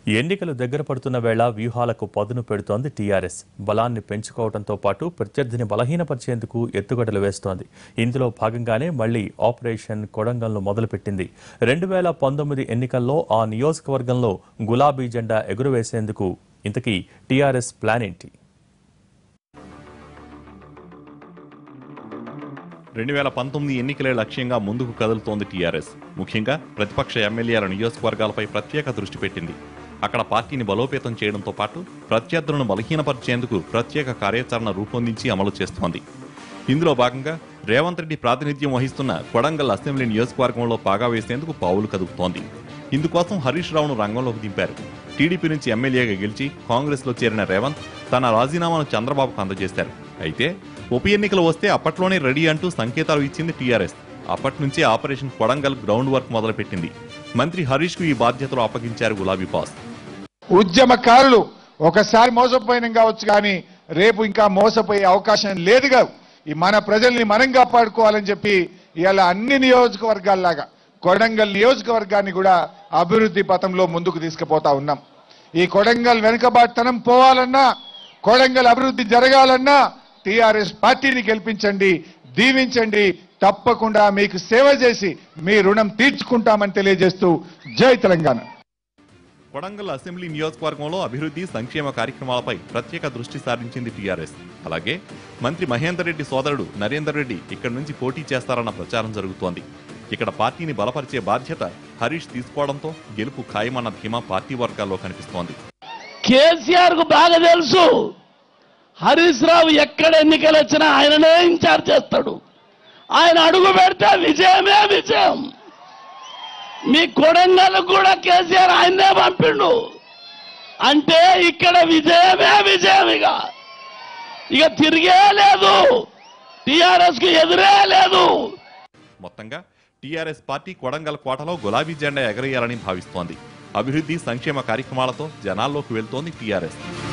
ఎన్నికలు దగ్గర పడుతున్న వేళ వ్యూహాలకు పదును పెడుతోంది టీఆర్ఎస్ బలాన్ని పెంచుకోవడంతో పాటు ప్రత్యర్థిని బలహీనపరిచేందుకు ఎత్తుగడలు వేస్తోంది ఇందులో భాగంగానే మళ్లీ ఆపరేషన్ కొడంగల్ను మొదలుపెట్టింది రెండు వేల పంతొమ్మిది ఎన్నికల్లో ఆ నియోజకవర్గంలో గులాబీ జెండా ఎగురవేసేందుకు ఇంతకీ టీఆర్ఎస్ ప్లాన్ ఏంటి రెండు వేల పంతొమ్మిది ఎన్నికలే లక్ష్యంగా ముందుకు కదులుతోంది టీఆర్ఎస్ ముఖ్యంగా ప్రతిపక్ష ఎమ్మెల్యేల నియోజకవర్గాలపై ప్రత్యేక దృష్టి పెట్టింది అక్కడ పార్టీని బలోపేతం చేయడంతో పాటు ప్రత్యర్థులను బలహీనపరిచేందుకు ప్రత్యేక కార్యాచరణ రూపొందించి అమలు చేస్తోంది ఇందులో భాగంగా రేవంత్ రెడ్డి ప్రాతినిధ్యం వహిస్తున్న కొడంగల్ అసెంబ్లీ నియోజకవర్గంలో పాగా వేసేందుకు పావులు కదుపుతోంది ఇందుకోసం హరీష్ రావును రంగంలోకి దింపారు టీడీపీ నుంచి ఎమ్మెల్యేగా గెలిచి కాంగ్రెస్లో చేరిన రేవంత్ తన రాజీనామాను చంద్రబాబుకు అందజేశారు అయితే ఉప ఎన్నికలు వస్తే అప్పట్లోనే రెడీ అంటూ సంకేతాలు ఇచ్చింది టీఆర్ఎస్ అప్పటి నుంచే ఆపరేషన్ కొడంగల్ గ్రౌండ్ వర్క్ మొదలుపెట్టింది మంత్రి హరీష్ కు ఈ బాధ్యతలు అప్పగించారు గులాబీ బాస్ ఉద్యమకారులు ఒకసారి మోసపోయిన కావచ్చు కానీ రేపు ఇంకా మోసపోయే అవకాశం లేదుగా ఈ మన ప్రజల్ని మనం కాపాడుకోవాలని చెప్పి ఇవాళ అన్ని నియోజకవర్గాల్లాగా కొడంగల్ నియోజకవర్గాన్ని కూడా అభివృద్ధి పథంలో ముందుకు తీసుకుపోతా ఉన్నాం ఈ కొడంగల్ వెనుకబాటుతనం పోవాలన్నా కొడంగల్ అభివృద్ధి జరగాలన్నా టీఆర్ఎస్ పార్టీని గెలిపించండి దీవించండి తప్పకుండా మీకు సేవ చేసి మీ రుణం తీర్చుకుంటామని తెలియజేస్తూ జై తెలంగాణ కొడంగల్ అసెంబ్లీ నియోజకవర్గంలో అభివృద్ధి సంక్షేమ కార్యక్రమాలపై ప్రత్యేక దృష్టి సారించింది టీఆర్ఎస్ అలాగే మంత్రి మహేందర్ రెడ్డి సోదరుడు నరేందర్ రెడ్డి ఇక్కడి నుంచి పోటీ చేస్తారన్న ప్రచారం జరుగుతోంది ఇక్కడ పార్టీని బలపరిచే బాధ్యత హరీష్ తీసుకోవడంతో గెలుపు ఖాయమన్న ధీమా పార్టీ వర్గాల్లో కనిపిస్తోంది కేసీఆర్ కు బాగా తెలుసు హరీష్ రావు ఎక్కడ ఎన్నికలు వచ్చినా ఆయననే ఇన్ఛార్జ్ చేస్తాడు ఆయన అడుగు పెడితే విజయమే విజయం మీ కొడంగల్ కూడా కేసీఆర్ ఆయన్నే పంపిండు అంటే ఇక్కడ విజయమే విజయం ఇక ఇక తిరిగే లేదు టిఆర్ఎస్ కు ఎదురే లేదు మొత్తంగా టీఆర్ఎస్ పార్టీ కొడంగల్ కోటలో గులాబీ జెండా ఎగరేయాలని భావిస్తోంది అభివృద్ధి సంక్షేమ కార్యక్రమాలతో జనాల్లోకి వెళ్తోంది టీఆర్ఎస్